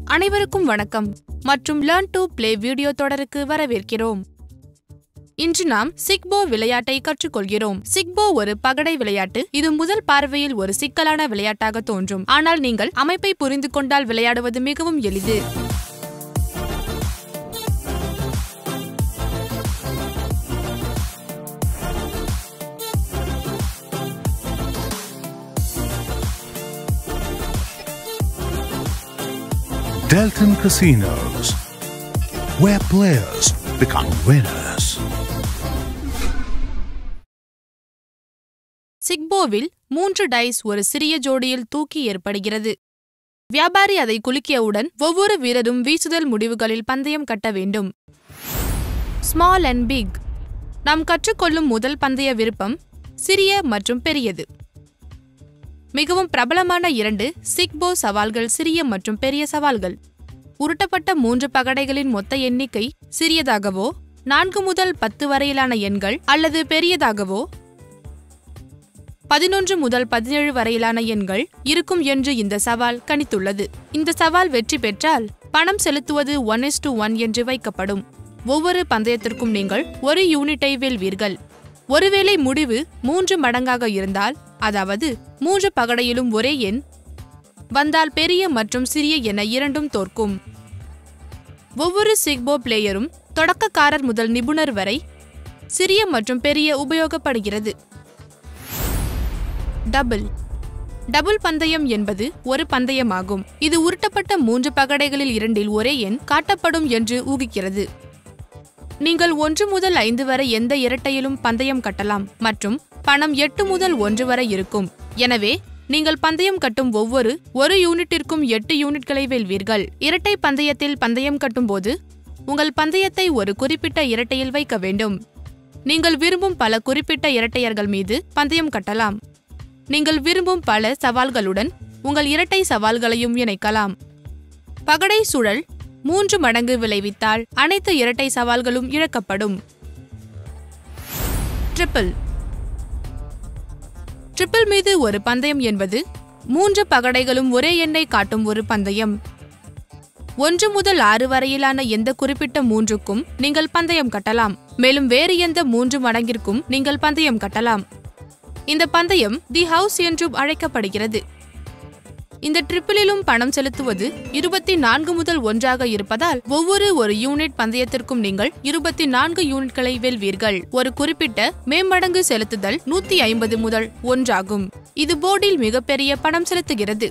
அனைவருக்கும் வணக்கம் மற்றும் லேர்ன் டு ப்ளே வீடியோ தொடருக்கு வரவேற்கிறோம் இன்று நாம் சிக்போ விளையாட்டை கற்றுக்கொள்கிறோம் சிக்போ ஒரு பகடை விளையாட்டு இது முதல் பார்வையில் ஒரு சிக்கலான விளையாட்டாக தோன்றும் ஆனால் நீங்கள் அமைப்பை புரிந்து கொண்டால் விளையாடுவது மிகவும் எளிது Delton Casinos, where players become winners. சிக்போவில் மூன்று டைஸ் ஒரு சிறிய ஜோடியில் தூக்கி ஏற்படுகிறது வியாபாரி அதை குலுக்கியவுடன் ஒவ்வொரு வீரரும் வீசுதல் முடிவுகளில் பந்தயம் கட்ட வேண்டும் ஸ்மால் அண்ட் பிக் நாம் கற்றுக்கொள்ளும் முதல் பந்தய விருப்பம் சிறிய மற்றும் பெரியது மிகவும் பிரபலமான இரண்டு சிக்போ சவால்கள் சிறிய மற்றும் பெரிய சவால்கள் உருட்டப்பட்ட மூன்று பகடைகளின் மொத்த எண்ணிக்கை சிறியதாகவோ நான்கு முதல் பத்து வரையிலான எண்கள் அல்லது பெரியதாகவோ பதினொன்று முதல் பதினேழு வரையிலான எண்கள் இருக்கும் என்று இந்த சவால் கணித்துள்ளது இந்த சவால் வெற்றி பெற்றால் பணம் செலுத்துவது ஒன் இஸ் டு ஒன் என்று வைக்கப்படும் ஒவ்வொரு பந்தயத்திற்கும் நீங்கள் ஒரு யூனிட்டை வெல்வீர்கள் ஒருவேளை முடிவு மூன்று மடங்காக இருந்தால் அதாவது மூன்று பகடையிலும் ஒரே எண் வந்தால் பெரிய மற்றும் சிறிய என இரண்டும் தோற்கும் ஒவ்வொரு சிக்போ பிளேயரும் தொடக்கக்காரர் முதல் நிபுணர் வரை சிறிய மற்றும் பெரிய உபயோகப்படுகிறது டபுள் டபுள் பந்தயம் என்பது ஒரு பந்தயமாகும் இது உருட்டப்பட்ட மூன்று பகடைகளில் இரண்டில் ஒரே எண் காட்டப்படும் என்று ஊகிக்கிறது நீங்கள் ஒன்று முதல் ஐந்து வரை எந்த இரட்டையிலும் பந்தயம் கட்டலாம் மற்றும் பணம் எட்டு முதல் ஒன்று வரை இருக்கும் எனவே நீங்கள் பந்தயம் கட்டும் ஒவ்வொரு ஒரு யூனிட்டிற்கும் எட்டு யூனிட்களை வெல்வீர்கள் இரட்டை பந்தயத்தில் பந்தயம் கட்டும்போது உங்கள் பந்தயத்தை ஒரு குறிப்பிட்ட இரட்டையில் வைக்க வேண்டும் நீங்கள் விரும்பும் பல குறிப்பிட்ட இரட்டையர்கள் மீது பந்தயம் கட்டலாம் நீங்கள் விரும்பும் பல சவால்களுடன் உங்கள் இரட்டை சவால்களையும் இணைக்கலாம் பகடை சுழல் மூன்று மடங்கு விளைவித்தால் அனைத்து இரட்டை சவால்களும் இழக்கப்படும் ட்ரிபிள் ட்ரிபிள் மீது ஒரு பந்தயம் என்பது மூன்று பகடைகளும் ஒரே எண்ணை காட்டும் ஒரு பந்தயம் ஒன்று முதல் ஆறு வரையிலான எந்த குறிப்பிட்ட மூன்றுக்கும் நீங்கள் பந்தயம் கட்டலாம் மேலும் வேறு எந்த மூன்று மடங்கிற்கும் நீங்கள் பந்தயம் கட்டலாம் இந்த பந்தயம் தி ஹவுஸ் என்றும் அழைக்கப்படுகிறது இந்த ட்ரிப்பிளிலும் பணம் செலுத்துவது இருபத்தி நான்கு முதல் ஒன்றாக இருப்பதால் ஒவ்வொரு ஒரு யூனிட் பந்தயத்திற்கும் நீங்கள் இருபத்தி நான்கு யூனிட்களை வெல்வீர்கள் ஒரு குறிப்பிட்ட மேம்படங்கு செலுத்துதல் நூத்தி ஐம்பது முதல் ஒன்றாகும் இது போர்டில் மிகப்பெரிய பணம் செலுத்துகிறது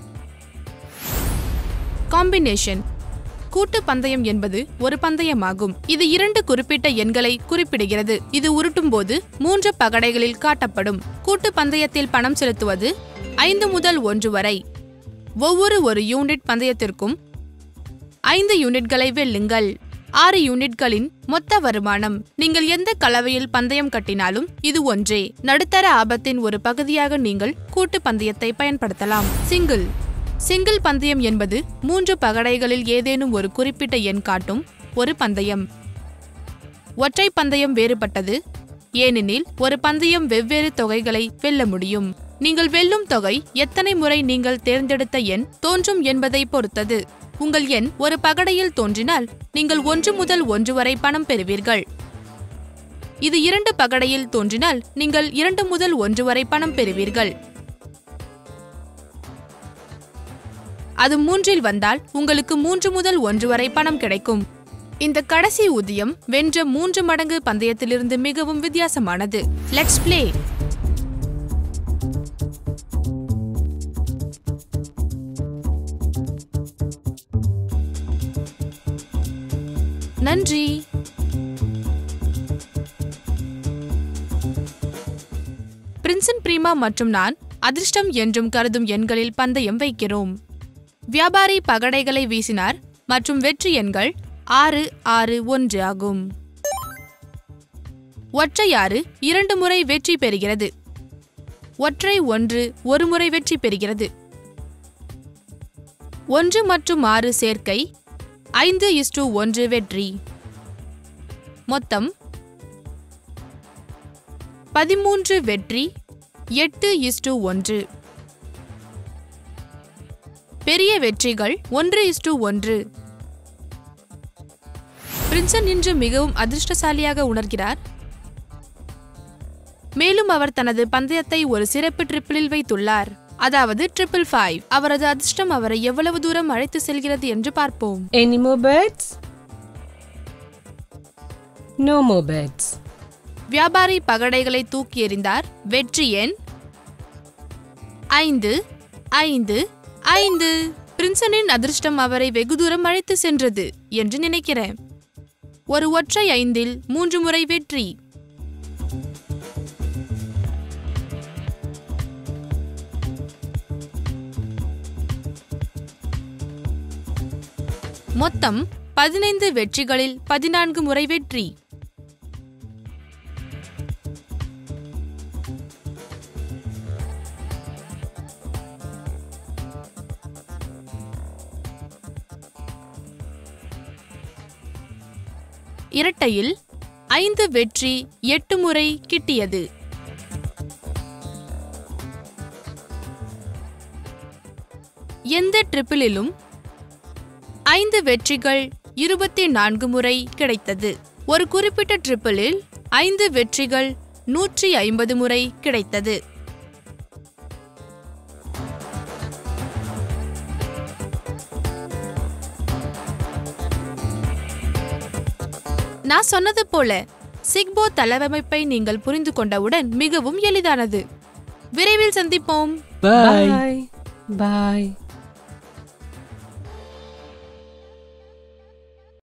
காம்பினேஷன் கூட்டு பந்தயம் என்பது ஒரு பந்தயமாகும் இது இரண்டு குறிப்பிட்ட எண்களை குறிப்பிடுகிறது இது உருட்டும் போது மூன்று பகடைகளில் காட்டப்படும் கூட்டு பந்தயத்தில் பணம் செலுத்துவது ஐந்து முதல் ஒன்று வரை ஒவ்வொரு ஒரு யூனிட் பந்தயத்திற்கும் ஐந்து யூனிட்களை வெல்லுங்கள் ஆறு யூனிட்களின் மொத்த வருமானம் நீங்கள் எந்த கலவையில் பந்தயம் கட்டினாலும் இது ஒன்றே நடுத்தர ஆபத்தின் ஒரு பகுதியாக நீங்கள் கூட்டு பந்தயத்தை பயன்படுத்தலாம் சிங்கிள் சிங்கிள் பந்தயம் என்பது மூன்று பகடைகளில் ஏதேனும் ஒரு குறிப்பிட்ட எண் காட்டும் ஒரு பந்தயம் ஒற்றை பந்தயம் வேறுபட்டது ஏனெனில் ஒரு பந்தயம் வெவ்வேறு தொகைகளை வெல்ல முடியும் நீங்கள் வெல்லும் தொகை எத்தனை முறை நீங்கள் தேர்ந்தெடுத்த எண் தோன்றும் என்பதை பொறுத்தது உங்கள் எண் ஒரு பகடையில் தோன்றினால் நீங்கள் ஒன்று முதல் ஒன்று வரை பணம் பெறுவீர்கள் இது இரண்டு பகடையில் தோன்றினால் நீங்கள் இரண்டு முதல் ஒன்று வரை பணம் பெறுவீர்கள் அது மூன்றில் வந்தால் உங்களுக்கு மூன்று முதல் ஒன்று வரை பணம் கிடைக்கும் இந்த கடைசி ஊதியம் வென்ற மூன்று மடங்கு பந்தயத்திலிருந்து மிகவும் வித்தியாசமானது லெட்ஸ் பிளே நன்றி பிரின்சன் பிரீமா மற்றும் நான் அதிர்ஷ்டம் என்றும் கருதும் எண்களில் பந்தயம் வைக்கிறோம் வியாபாரி பகடைகளை வீசினார் மற்றும் வெற்றி எண்கள் ஆறு ஆறு ஒன்று ஆகும் ஒற்றை ஆறு இரண்டு முறை வெற்றி பெறுகிறது ஒற்றை ஒன்று ஒரு முறை வெற்றி பெறுகிறது ஒன்று மற்றும் ஆறு சேர்க்கை ஐந்து இஸ்டு ஒன்று வெற்றி மொத்தம் பதிமூன்று வெற்றி எட்டு இஸ்டு ஒன்று பெரிய வெற்றிகள் ஒன்று இஸ்டு ஒன்று பிரின்சன் இன்று மிகவும் அதிர்ஷ்டசாலியாக உணர்கிறார் மேலும் அவர் தனது பந்தயத்தை ஒரு சிறப்பு ட்ரிப்பிளில் வைத்துள்ளார் அதாவது ட்ரிபிள் ஃபைவ் அவரது அதிர்ஷ்டம் அவரை எவ்வளவு தூரம் அழைத்து செல்கிறது என்று பார்ப்போம் Any more birds? No more birds. வியாபாரி பகடைகளை தூக்கி எறிந்தார் வெற்றி எண் ஐந்து ஐந்து ஐந்து பிரின்சனின் அதிர்ஷ்டம் அவரை வெகு தூரம் அழைத்து சென்றது என்று நினைக்கிறேன் ஒரு ஒற்றை ஐந்தில் மூன்று முறை வெற்றி மொத்தம் பதினைந்து வெற்றிகளில் பதினான்கு முறை வெற்றி இரட்டையில் ஐந்து வெற்றி எட்டு முறை கிட்டியது எந்த ட்ரிப்பிளிலும் ஐந்து வெற்றிகள் இருபத்தி நான்கு முறை கிடைத்தது ஒரு குறிப்பிட்ட ட்ரிப்பிளில் ஐந்து வெற்றிகள் நூற்றி ஐம்பது முறை கிடைத்தது நான் சொன்னது போல சிக்போ தளவமைப்பை நீங்கள் புரிந்து கொண்டவுடன் மிகவும் எளிதானது விரைவில் சந்திப்போம் Bye. Bye.